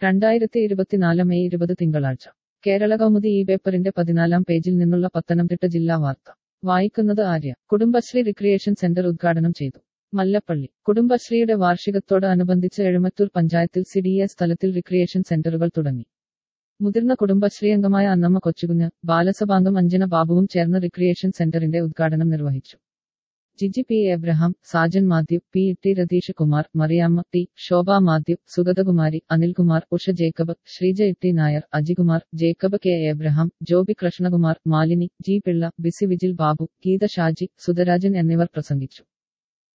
രണ്ടായിരത്തി ഇരുപത്തിനാല് മെയ് ഇരുപത് തിങ്കളാഴ്ച കേരള കൗമുദി ഈ പേപ്പറിന്റെ പതിനാലാം പേജിൽ നിന്നുള്ള പത്തനംതിട്ട ജില്ലാ വാർത്ത വായിക്കുന്നത് ആര്യ കുടുംബശ്രീ റിക്രിയേഷൻ സെന്റർ ഉദ്ഘാടനം ചെയ്തു മല്ലപ്പള്ളി കുടുംബശ്രീയുടെ വാർഷികത്തോട് അനുബന്ധിച്ച് എഴുമത്തൂർ പഞ്ചായത്തിൽ സി ഡി എസ് തലത്തിൽ റിക്രിയേഷൻ സെന്ററുകൾ തുടങ്ങി മുതിർന്ന കുടുംബശ്രീ അംഗമായ അന്നമ്മ കൊച്ചുകുഞ്ഞ് ബാലസഭാംഗം അഞ്ജന ബാബുവും ചേർന്ന് റിക്രിയേഷൻ സെന്ററിന്റെ ഉദ്ഘാടനം നിർവഹിച്ചു Giji P Abraham Sajan Mathew P T Ratheesh Kumar Mariamma T Shobha Mathew Sugathakumari Anilkumar Usha Jacob Sreeja Itty Nair Ajikumar Jacob K Abraham Joby Krishnakumar Malini G Pillai B C Vijil Babu Geetha Shaji Sudharajan എന്നിവർ പ്രസംഗിച്ചു